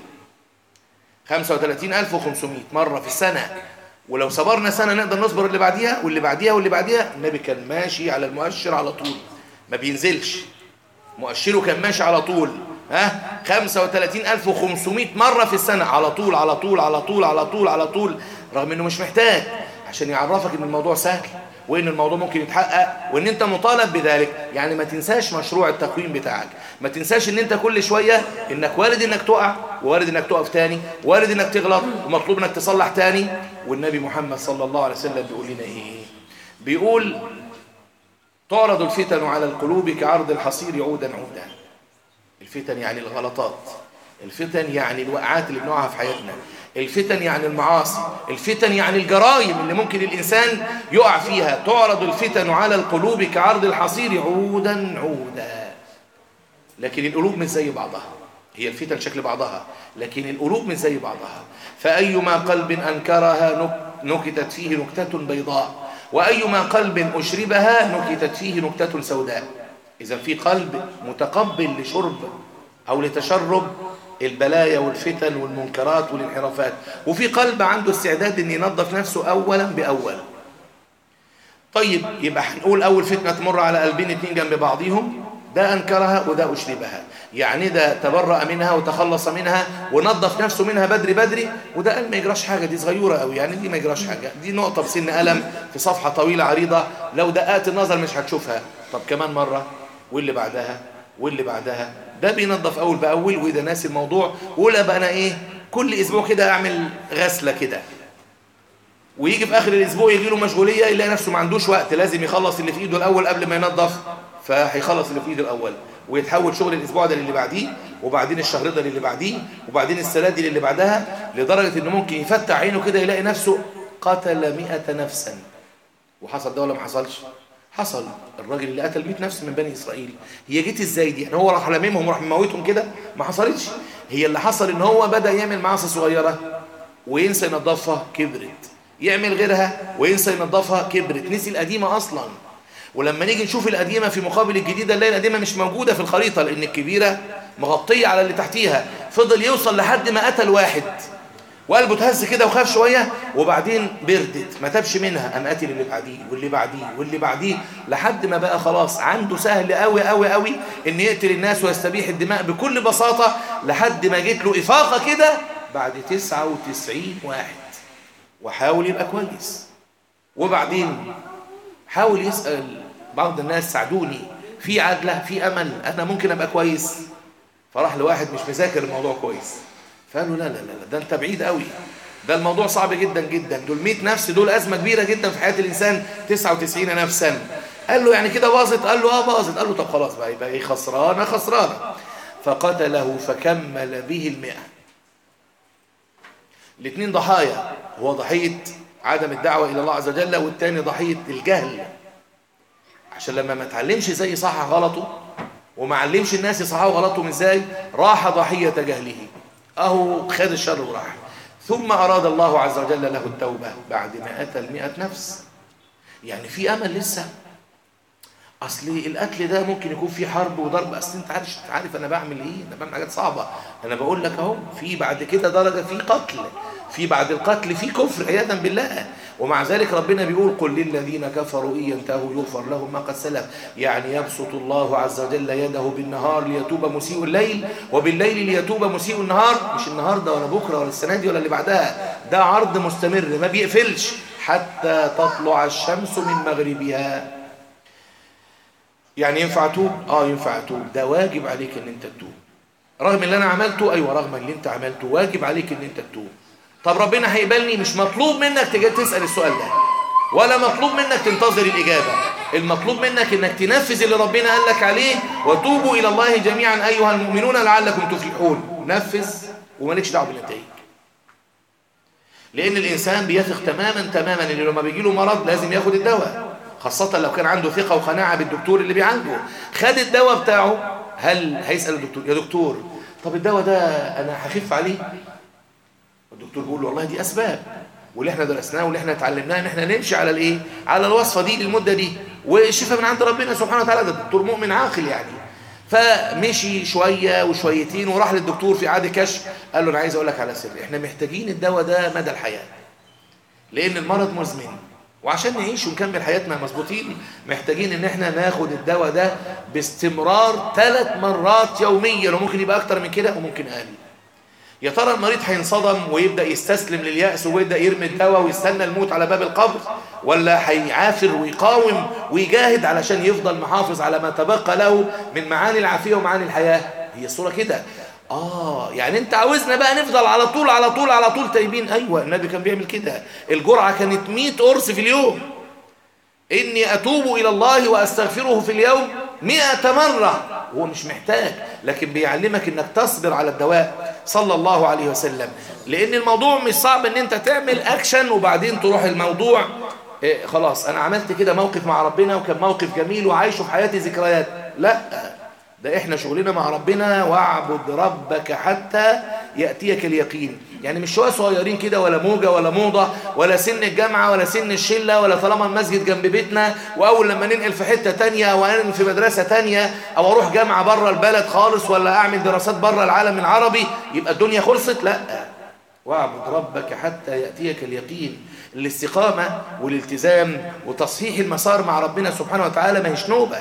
35500 مرة في السنة ولو صبرنا سنة نقدر نصبر اللي بعديها واللي بعديها واللي بعديها النبي كان ماشي على المؤشر على طول ما بينزلش مؤشره كان ماشي على طول ها 35500 مرة في السنة على طول على طول على طول على طول على طول رغم انه مش محتاج عشان يعرفك ان الموضوع سهل وان الموضوع ممكن يتحقق وان انت مطالب بذلك يعني ما تنساش مشروع التقويم بتاعك ما تنساش ان انت كل شوية انك وارد انك تقع وارد انك تقف تاني وارد انك تغلط ومطلوب انك تصلح تاني والنبي محمد صلى الله عليه وسلم بيقول لنا ايه بيقول تعرض الفتن على القلوب كعرض الحصير عودا عودا الفتن يعني الغلطات الفتن يعني الوقعات اللي بنوعها في حياتنا الفتن يعني المعاصي الفتن يعني الجرائم اللي ممكن الإنسان يقع فيها تعرض الفتن على القلوب كعرض الحصير عودا عودا لكن القلوب مش زي بعضها هي الفتن شكل بعضها لكن القلوب مش زي بعضها فأيما قلب أنكرها نكتت فيه نكتة بيضاء وأيما قلب أشربها نكتت فيه نكتة سوداء إذا في قلب متقبل لشرب أو لتشرب البلايا والفتن والمنكرات والانحرافات وفي قلب عنده استعداد أن ينظف نفسه أولا بأول طيب يبقى هنقول أول فتنة تمر على قلبين اتنين جنب بعضهم ده أنكرها وده أشربها يعني ده تبرأ منها وتخلص منها ونظف نفسه منها بدري بدري وده قال ما يجراش حاجة دي صغيرة قوي يعني دي ما يجراش حاجة دي نقطة بسن قلم في صفحة طويلة عريضة لو دقات النظر مش هتشوفها طب كمان مرة واللي بعدها واللي بعدها ده بينظف أول بأول وإذا ناسي الموضوع ولا بقى أنا إيه كل أسبوع كده أعمل غسلة كده ويجي في آخر الأسبوع يجي له مشغولية يلاقي نفسه ما عندوش وقت لازم يخلص اللي في إيده الأول قبل ما ينظف فهيخلص اللي في إيده الأول ويتحول شغل الاسبوع ده للي بعديه وبعدين الشهر ده للي بعديه وبعدين السنه دي للي بعدها لدرجه انه ممكن يفتح عينه كده يلاقي نفسه قتل 100 نفسا وحصل ده ولا ما حصلش حصل الراجل اللي قتل 100 نفس من بني اسرائيل هي جت ازاي دي يعني هو راح لممهم وراح مموتهم كده ما حصلتش هي اللي حصل ان هو بدا يعمل معاصي صغيره وينسى ينظفها كبرت يعمل غيرها وينسى ينظفها كبرت نسي القديمه اصلا ولما نيجي نشوف القديمة في مقابل الجديدة نلاقي القديمة مش موجودة في الخريطة لأن الكبيرة مغطية على اللي تحتيها فضل يوصل لحد ما قتل واحد وقلبه اتهز كده وخاف شوية وبعدين بردت ما تابش منها قام قاتل اللي بعديه واللي بعديه واللي بعديه لحد ما بقى خلاص عنده سهل قوي قوي قوي ان يقتل الناس ويستبيح الدماء بكل بساطة لحد ما جيت له إفاقة كده بعد 99 واحد وحاول يبقى كويس وبعدين حاول يسأل بعض الناس ساعدوني في عدلة في أمل أنا ممكن أبقى كويس فراح لواحد مش مذاكر الموضوع كويس فقال له لا لا لا ده أنت بعيد قوي ده الموضوع صعب جدا جدا دول 100 نفس دول أزمة كبيرة جدا في حياة الإنسان 99 نفسا قال له يعني كده باظت قال له اه باظت قال له طب خلاص بقى يبقى ايه خسرانة خسرانة فقتله فكمل به المئة الاثنين ضحايا هو ضحية عدم الدعوة إلى الله عز وجل والتاني ضحية الجهل عشان لما ما تعلمش ازاي يصحح غلطه وما علمش الناس يصححوا غلطهم ازاي راح ضحية جهله اهو خد الشر وراح ثم أراد الله عز وجل له التوبة بعد ما أتى المئة نفس يعني في أمل لسه أصل القتل ده ممكن يكون فيه حرب وضرب أصل أنت عارف عارف أنا بعمل إيه أنا بعمل حاجات صعبة أنا بقول لك أهو في بعد كده درجة في قتل في بعد القتل في كفر عياذا بالله ومع ذلك ربنا بيقول قل للذين كفروا إن ينتهوا يغفر لهم ما قد سلف يعني يبسط الله عز وجل يده بالنهار ليتوب مسيء الليل وبالليل ليتوب مسيء النهار مش النهاردة ولا بكرة ولا السنة دي ولا اللي بعدها ده عرض مستمر ما بيقفلش حتى تطلع الشمس من مغربها يعني ينفع اتوب اه ينفع اتوب ده واجب عليك ان انت تتوب رغم اللي انا عملته ايوه رغم اللي انت عملته واجب عليك ان انت تتوب طب ربنا هيقبلني مش مطلوب منك تجي تسال السؤال ده ولا مطلوب منك تنتظر الاجابه المطلوب منك انك تنفذ اللي ربنا قال لك عليه وتوبوا الى الله جميعا ايها المؤمنون لعلكم تفلحون نفذ ومالكش دعوه بالنتائج لان الانسان بيثق تماما تماما ان لما بيجي له مرض لازم ياخد الدواء خاصة لو كان عنده ثقة وقناعة بالدكتور اللي بيعالجه خد الدواء بتاعه هل هيسأل الدكتور يا دكتور طب الدواء ده أنا هخف عليه الدكتور بيقول له والله دي أسباب واللي احنا درسناه واللي احنا اتعلمناه ان احنا نمشي على الايه على الوصفة دي للمدة دي والشفاء من عند ربنا سبحانه وتعالى ده الدكتور مؤمن عاقل يعني فمشي شوية وشويتين وراح للدكتور في عادي كشف قال له انا عايز اقول لك على سر احنا محتاجين الدواء ده مدى الحياة لان المرض مزمن وعشان نعيش ونكمل حياتنا مظبوطين محتاجين ان احنا ناخد الدواء ده باستمرار ثلاث مرات يوميا وممكن يبقى اكتر من كده وممكن اقل يا ترى المريض هينصدم ويبدا يستسلم للياس ويبدا يرمي الدواء ويستنى الموت على باب القبر ولا هيعافر ويقاوم ويجاهد علشان يفضل محافظ على ما تبقى له من معاني العافيه ومعاني الحياه هي الصوره كده آه يعني أنت عاوزنا بقى نفضل على طول على طول على طول تايبين أيوة النبي كان بيعمل كده الجرعة كانت 100 قرص في اليوم إني أتوب إلى الله وأستغفره في اليوم 100 مرة هو مش محتاج لكن بيعلمك إنك تصبر على الدواء صلى الله عليه وسلم لأن الموضوع مش صعب إن أنت تعمل أكشن وبعدين تروح الموضوع إيه خلاص أنا عملت كده موقف مع ربنا وكان موقف جميل وعايشه في حياتي ذكريات لا ده احنا شغلنا مع ربنا واعبد ربك حتى يأتيك اليقين يعني مش شوية صغيرين كده ولا موجة ولا موضة ولا سن الجامعة ولا سن الشلة ولا طالما المسجد جنب بيتنا وأول لما ننقل في حتة تانية أو أنقل في مدرسة تانية أو أروح جامعة بره البلد خالص ولا أعمل دراسات بره العالم العربي يبقى الدنيا خلصت لا واعبد ربك حتى يأتيك اليقين الاستقامة والالتزام وتصحيح المسار مع ربنا سبحانه وتعالى ما هيش نوبة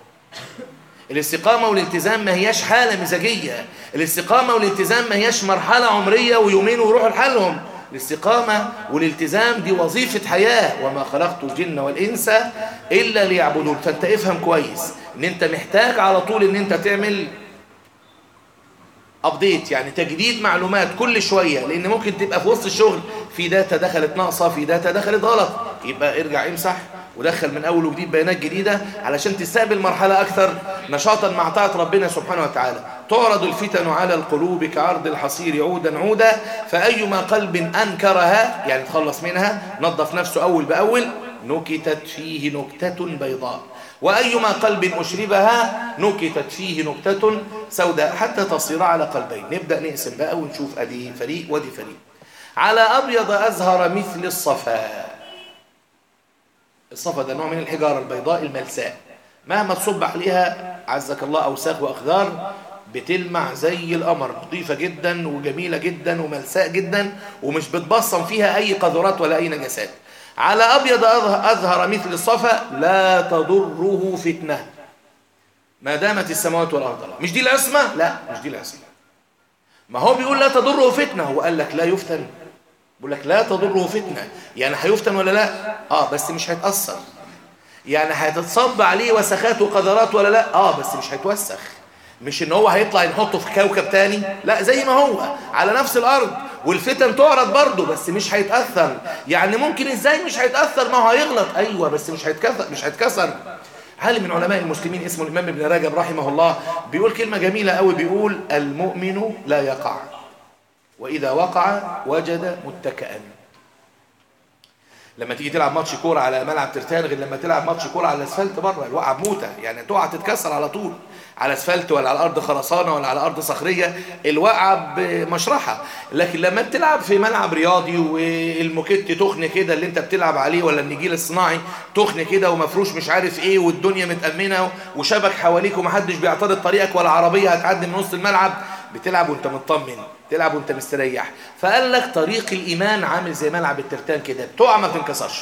الاستقامة والالتزام ما هياش حالة مزاجية الاستقامة والالتزام ما هياش مرحلة عمرية ويومين ويروحوا لحالهم الاستقامة والالتزام دي وظيفة حياة وما خلقت الجن والإنس إلا ليعبدون فانت افهم كويس ان انت محتاج على طول ان انت تعمل ابديت يعني تجديد معلومات كل شوية لان ممكن تبقى في وسط الشغل في داتا دخلت ناقصة في داتا دخلت غلط يبقى ارجع امسح ودخل من اول وجديد بيانات جديدة علشان تستقبل مرحلة اكثر نشاطا مع طاعة ربنا سبحانه وتعالى تعرض الفتن على القلوب كعرض الحصير عودا عودا فأيما قلب أنكرها يعني تخلص منها نظف نفسه أول بأول نكتت فيه نكتة بيضاء وأيما قلب أشربها نكتت فيه نكتة سوداء حتى تصير على قلبين نبدأ نقسم بقى ونشوف أدي فريق ودي فريق على أبيض أزهر مثل الصفا الصفا ده نوع من الحجارة البيضاء الملساء مهما تصب عليها عزك الله أوساخ وأخضار بتلمع زي القمر نظيفة جدا وجميلة جدا وملساء جدا ومش بتبصم فيها أي قذرات ولا أي نجاسات على أبيض أظهر مثل الصفا لا تضره فتنة ما دامت السماوات والأرض لا. مش دي العصمة؟ لا مش دي العصمة ما هو بيقول لا تضره فتنة هو قال لك لا يفتن بيقول لك لا تضره فتنة يعني هيفتن ولا لا؟ آه بس مش هيتأثر يعني هتتصب عليه وسخات وقذرات ولا لا؟ آه بس مش هيتوسخ مش ان هو هيطلع نحطه في كوكب تاني لا زي ما هو على نفس الارض والفتن تعرض برضه بس مش هيتأثر يعني ممكن ازاي مش هيتأثر ما هو هيغلط ايوه بس مش هيتكسر مش هيتكسر عالم من علماء المسلمين اسمه الامام ابن رجب رحمه الله بيقول كلمة جميلة قوي بيقول المؤمن لا يقع واذا وقع وجد متكئا لما تيجي تلعب ماتش كوره على ملعب ترتان غير لما تلعب ماتش كوره على الاسفلت بره الوقعه بموته يعني تقع تتكسر على طول على اسفلت ولا على ارض خرسانه ولا على ارض صخريه الوقعه بمشرحه لكن لما بتلعب في ملعب رياضي والموكيت تخن كده اللي انت بتلعب عليه ولا النجيل الصناعي تخن كده ومفروش مش عارف ايه والدنيا متامنه وشبك حواليك ومحدش بيعترض طريقك ولا عربيه هتعدي من نص الملعب بتلعب وانت مطمن تلعب وانت مستريح فقال لك طريق الايمان عامل زي ملعب الترتان كده بتقع ما بتنكسرش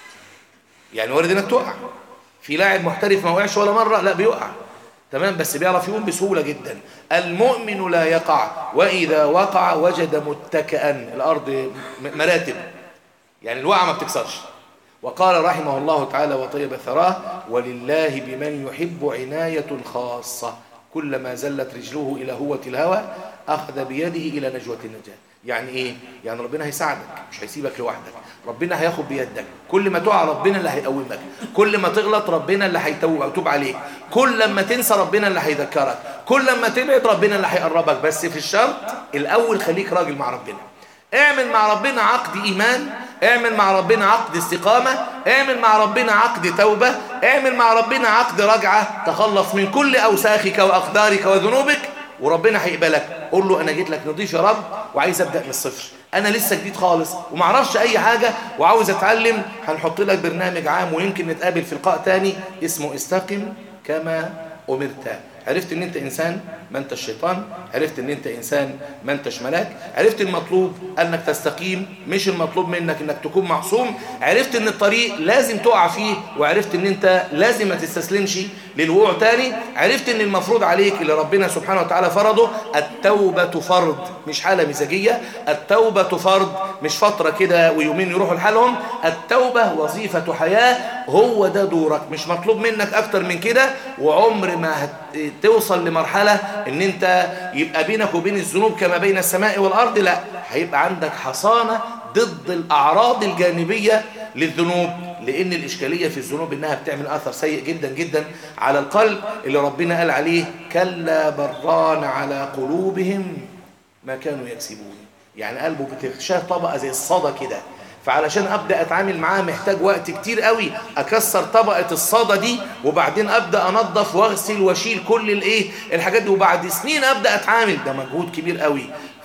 يعني وارد انك تقع في لاعب محترف ما وقعش ولا مره لا بيقع تمام بس بيعرف يقوم بسهوله جدا المؤمن لا يقع واذا وقع وجد متكئا الارض مراتب يعني الوقعه ما بتكسرش وقال رحمه الله تعالى وطيب ثراه ولله بمن يحب عنايه خاصه كلما زلت رجله إلى هوة الهوى أخذ بيده إلى نجوة النجاة يعني إيه؟ يعني ربنا هيساعدك مش هيسيبك لوحدك ربنا هياخد بيدك كل ما تقع ربنا اللي هيقومك كل ما تغلط ربنا اللي هيتوب عليك كل لما تنسى ربنا اللي هيذكرك كل لما تبعد ربنا اللي هيقربك بس في الشرط الأول خليك راجل مع ربنا اعمل مع ربنا عقد إيمان اعمل مع ربنا عقد استقامة اعمل مع ربنا عقد توبة اعمل مع ربنا عقد رجعة تخلص من كل أوساخك وأقدارك وذنوبك وربنا هيقبلك قول له أنا جيت لك نضيف يا رب وعايز أبدأ من الصفر أنا لسه جديد خالص ومعرفش أي حاجة وعاوز أتعلم هنحط لك برنامج عام ويمكن نتقابل في لقاء تاني اسمه استقم كما أمرت عرفت ان انت انسان ما انت الشيطان عرفت ان انت انسان ما انتش ملاك عرفت المطلوب انك تستقيم مش المطلوب منك انك تكون معصوم عرفت ان الطريق لازم تقع فيه وعرفت ان انت لازم ما تستسلمش للوقوع تاني عرفت ان المفروض عليك اللي ربنا سبحانه وتعالى فرضه التوبة فرض مش حالة مزاجية التوبة فرض مش فترة كده ويومين يروحوا لحالهم التوبة وظيفة حياة هو ده دورك مش مطلوب منك اكتر من كده وعمر ما هت توصل لمرحلة ان انت يبقى بينك وبين الذنوب كما بين السماء والارض لا هيبقى عندك حصانة ضد الاعراض الجانبية للذنوب لان الاشكالية في الذنوب انها بتعمل اثر سيء جدا جدا على القلب اللي ربنا قال عليه كلا بران على قلوبهم ما كانوا يكسبون يعني قلبه بتغشاه طبقة زي الصدى كده فعلشان ابدا اتعامل معاه محتاج وقت كتير قوي اكسر طبقه الصدى دي وبعدين ابدا انظف واغسل واشيل كل الايه الحاجات دي وبعد سنين ابدا اتعامل ده مجهود كبير قوي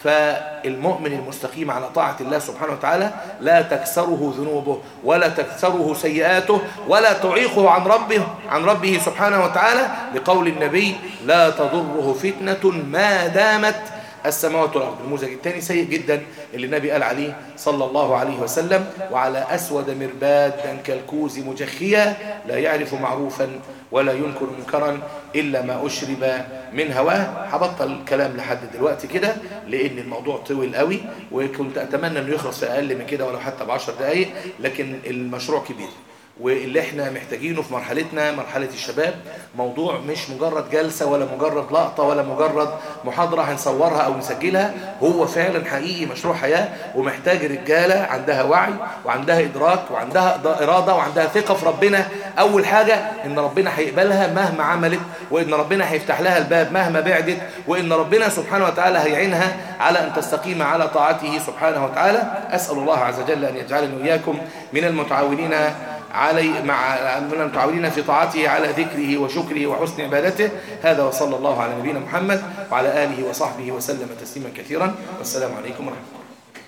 فالمؤمن المستقيم على طاعة الله سبحانه وتعالى لا تكسره ذنوبه ولا تكسره سيئاته ولا تعيقه عن ربه عن ربه سبحانه وتعالى لقول النبي لا تضره فتنة ما دامت السماوات والأرض النموذج الثاني سيء جدا اللي النبي قال عليه صلى الله عليه وسلم وعلى أسود مربادا كالكوز مجخيا لا يعرف معروفا ولا ينكر منكرا إلا ما أشرب من هواه هبطل الكلام لحد دلوقتي كده لأن الموضوع طويل قوي وكنت أتمنى أنه يخلص في أقل من كده ولو حتى بعشر دقايق لكن المشروع كبير واللي احنا محتاجينه في مرحلتنا مرحلة الشباب موضوع مش مجرد جلسة ولا مجرد لقطة ولا مجرد محاضرة هنصورها او نسجلها هو فعلا حقيقي مشروع حياة ومحتاج رجالة عندها وعي وعندها ادراك وعندها ارادة وعندها ثقة في ربنا اول حاجة ان ربنا هيقبلها مهما عملت وان ربنا هيفتح لها الباب مهما بعدت وان ربنا سبحانه وتعالى هيعينها على ان تستقيم على طاعته سبحانه وتعالى اسأل الله عز وجل ان يجعلني واياكم من المتعاونين علي مع من المتعاونين في طاعته على ذكره وشكره وحسن عبادته هذا وصلى الله على نبينا محمد وعلى آله وصحبه وسلم تسليما كثيرا والسلام عليكم ورحمة الله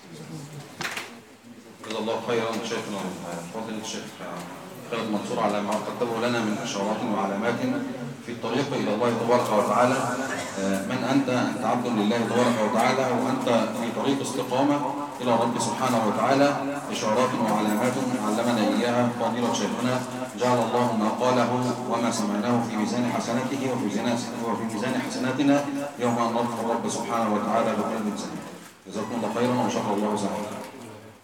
جزا الله خيرا شيخنا فضل الشيخ خالد منصور على ما قدمه لنا من اشارات وعلامات في الطريق الى الله تبارك وتعالى من انت انت عبد لله تبارك وتعالى وانت في طريق استقامه الى رب سبحانه وتعالى اشارات وعلامات علمنا اياها فضيله شيخنا جعل الله ما قاله وما سمعناه في ميزان حسناته وفي ميزان وفي ميزان حسناتنا يوم ان نلقى الرب سبحانه وتعالى بقلب سليم جزاكم الله خيرا وشكر الله سعيدا